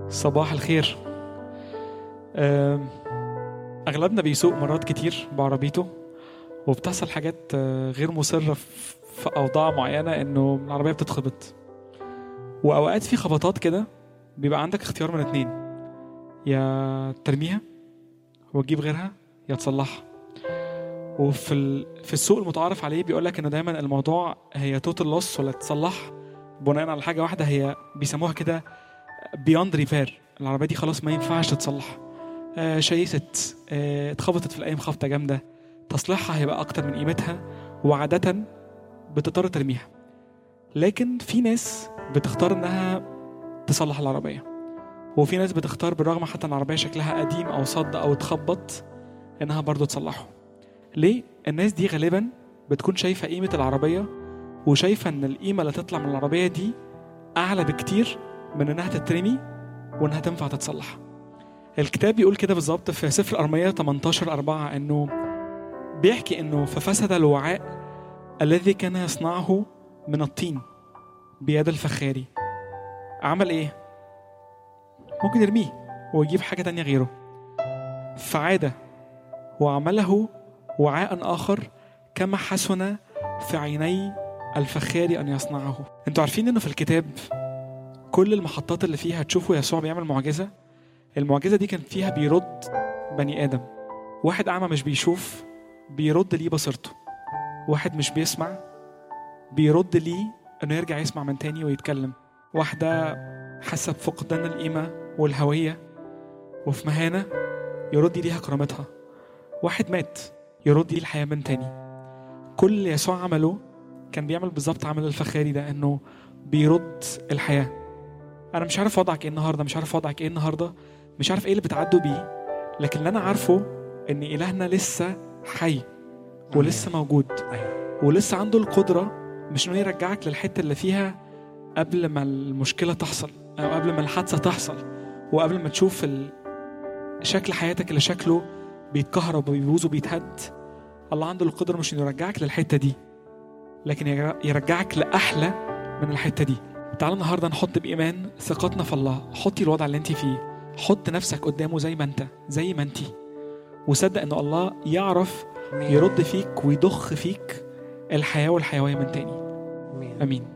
صباح الخير آم، أغلبنا بيسوق مرات كتير بعربيته وبتحصل حاجات آه، غير مصرة في في أوضاع معينة إنه العربية بتتخبط وأوقات في خبطات كده بيبقى عندك اختيار من اتنين يا ترميها وتجيب غيرها يا تصلحها وفي ال... في السوق المتعارف عليه بيقول لك انه دايما الموضوع هي توتال لوس ولا تصلح بناء على حاجه واحده هي بيسموها كده بيوند ريبير العربيه دي خلاص ما ينفعش تتصلح آه شيست آه اتخبطت في الايام خبطه جامده تصليحها هيبقى اكتر من قيمتها وعاده بتضطر ترميها لكن في ناس بتختار انها تصلح العربيه وفي ناس بتختار بالرغم حتى ان العربيه شكلها قديم او صد او اتخبط انها برضو تصلحه ليه الناس دي غالبا بتكون شايفه قيمه العربيه وشايفه ان القيمه اللي تطلع من العربيه دي اعلى بكتير من انها تترمي وانها تنفع تتصلح الكتاب بيقول كده بالظبط في سفر ارميه 18 4 انه بيحكي انه ففسد الوعاء الذي كان يصنعه من الطين بيد الفخاري عمل ايه ممكن يرميه ويجيب حاجه تانية غيره فعاد وعمله وعاء آخر كما حسن في عيني الفخار أن يصنعه انتوا عارفين انه في الكتاب كل المحطات اللي فيها تشوفوا يسوع بيعمل معجزة المعجزة دي كان فيها بيرد بني آدم واحد أعمى مش بيشوف بيرد ليه بصيرته واحد مش بيسمع بيرد ليه انه يرجع يسمع من تاني ويتكلم واحدة حاسة بفقدان القيمة والهوية وفي مهانة يرد ليها كرامتها واحد مات يرد ليه الحياة من تاني كل اللي يسوع عمله كان بيعمل بالظبط عمل الفخاري ده انه بيرد الحياة انا مش عارف وضعك ايه النهارده مش عارف وضعك ايه النهارده مش عارف ايه اللي بتعدوا بيه لكن اللي انا عارفه ان الهنا لسه حي ولسه موجود أيوة. ولسه عنده القدرة مش انه يرجعك للحتة اللي فيها قبل ما المشكلة تحصل او قبل ما الحادثة تحصل وقبل ما تشوف ال... شكل حياتك اللي شكله بيتكهرب وبيبوظ وبيتهد الله عنده القدرة مش انه يرجعك للحتة دي لكن ير- يرجعك لأحلى من الحتة دي تعال النهاردة نحط بإيمان ثقتنا في الله حطي الوضع اللي انت فيه حط نفسك قدامه زي ما انت زي ما انت وصدق ان الله يعرف يرد فيك ويضخ فيك الحياة والحيوية من تاني آمين. امين